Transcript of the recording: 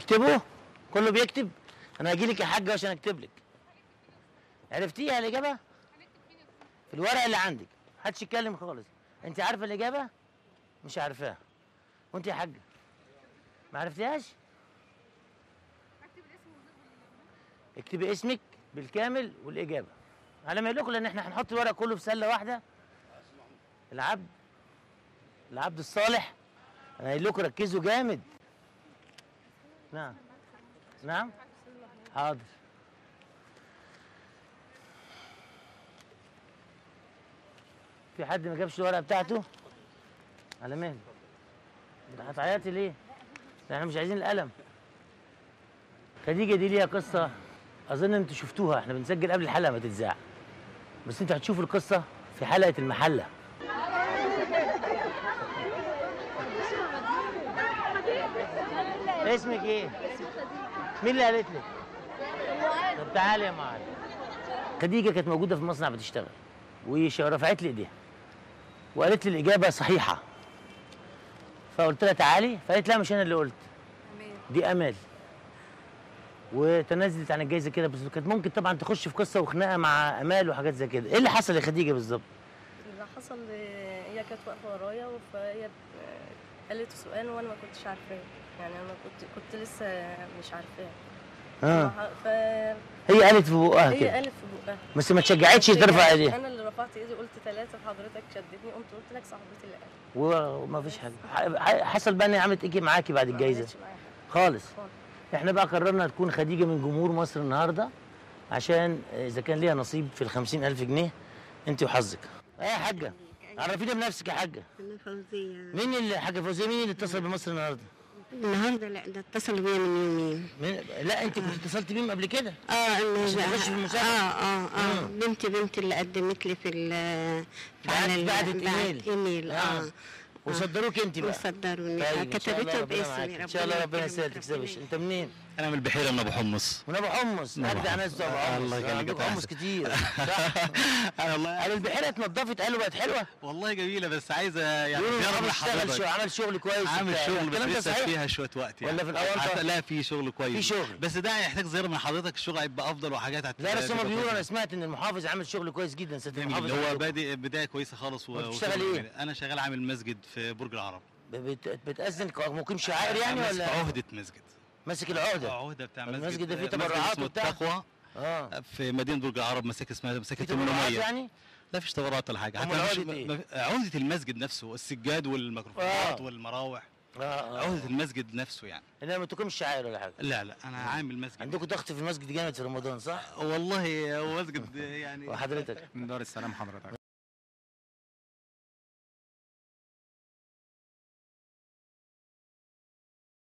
بيكتبوا كله بيكتب انا هجي لك يا حاجه عشان اكتب لك عرفتيها الاجابه في الورق اللي عندك محدش يتكلم خالص انت عارفه الاجابه مش عارفاها وانت يا حاجه ما عرفتيهاش اكتبي اسمك بالكامل والاجابه على ما لكم لان احنا هنحط الورق كله في سله واحده العبد العبد الصالح انا قايل لكم ركزوا جامد نعم نعم حاضر في حد ما جابش الورقه بتاعته على مهل هتعيطي ليه ده احنا مش عايزين القلم خديجه دي ليها قصه اظن انتوا شفتوها احنا بنسجل قبل الحلقه ما تتذاع بس انتوا هتشوفوا القصه في حلقه المحله اسمك ايه مين اللي قالت لك طب تعالي يا معلم خديجه كانت موجوده في المصنع بتشتغل ورفعت لي ايديها وقالت لي الاجابه صحيحه فقلت لها تعالي فقالت لا مش انا اللي قلت دي امال وتنازلت عن الجايزه كده بس كانت ممكن طبعا تخش في قصه وخناقه مع امال وحاجات زي كده ايه اللي حصل يا خديجه بالظبط اللي حصل آه، هي كانت واقفه ورايا فهي آه، قالت سؤال وانا ما كنتش عارفاه يعني انا كنت كنت لسه مش عارفاه اه فهي هي قالت في بقها كده قالت في بقها بس ما تشجعتش ترفع ايديها انا اللي رفعت ايدي قلت ثلاثه فحضرتك شدتني قمت قلت لك صاحبتي اللي قالت وما فيش حاجه ح- حصل بقى ان هي عملت ايه معاكي بعد ما الجايزه عملتش معايا حاجة خالص خالص. احنا بقى قررنا تكون خديجه من جمهور مصر النهارده عشان اذا كان ليها نصيب في ال ألف جنيه انت وحظك ايه يا حاجه عرفينا بنفسك يا حاجه أنا فوزية مين اللي حاجه فوزيه مين اللي اتصل بمصر النهارده النهارده لا ده اتصل بيا من يومين مين؟ لا انت كنت اتصلت بيهم قبل كده اه انا عشان بقى- تخش في المسابقة؟ اه اه اه مم. بنتي بنتي اللي قدمت لي في ال بعت- ال- بعتت إيميل. ايميل اه, آه. وصدروك انت بقى وصدروني طيب ان شاء الله كتبته ربنا معاك. باسمي ان شاء الله ربنا يكرمك، يسهل ربنا تكسبش انت منين؟ انا من البحيره من ابو حمص من ابو حمص من أبو اجدع حمص. ناس بتوع ابو حمص الله يخليك يا عندكم طه. حمص كتير صح؟ انا والله قالوا البحيره اتنضفت قالوا بقت حلوه والله جميله بس عايزه يعني يقولوا زياره الراجل من اشتغل شو حضرتك عمل شغل كويس عامل وبتاع. شغل بس الكلام ده لسه صحيح؟ فيها شويه وقت يعني ولا في الأونطة؟ حتى لا في شغل كويس في شغل. بس ده هيحتاج زياره من حضرتك الشغل هيبقى افضل وحاجات هت- لا بس هم هتبقى بيقولوا انا كويسة. سمعت ان المحافظ عامل شغل كويس جدا سياده جميل المحافظ اللي هو عندكم. بادئ بدايه كويسه خالص و- وبتشتغل وشغل إيه؟ جميل. انا شغال عامل مسجد في برج العرب بت- بتأذن ك- مقيم شعائر يعني ماسك ولا عهده مسجد ماسك العقده عهده بتاع مسجد المسجد ده فيه مسجد تبرعات اسمه وبتاع؟ التقوى اه في مدينه برج العرب مساكن اسمها في مساكن تبرعات 800 يعني لا فيش تبرعات ولا حاجه أمال مفيش- عقدة إيه؟ ما- عقده المسجد نفسه السجاد والميكروفونات آه. والمراوح اه اه عقده المسجد نفسه يعني لا ما تقيمش شعائر ولا حاجه لا لا انا عامل مسجد عندكم ضغط في المسجد جامد في رمضان صح؟ والله هو مسجد يعني وحضرتك من دار السلام حضرتك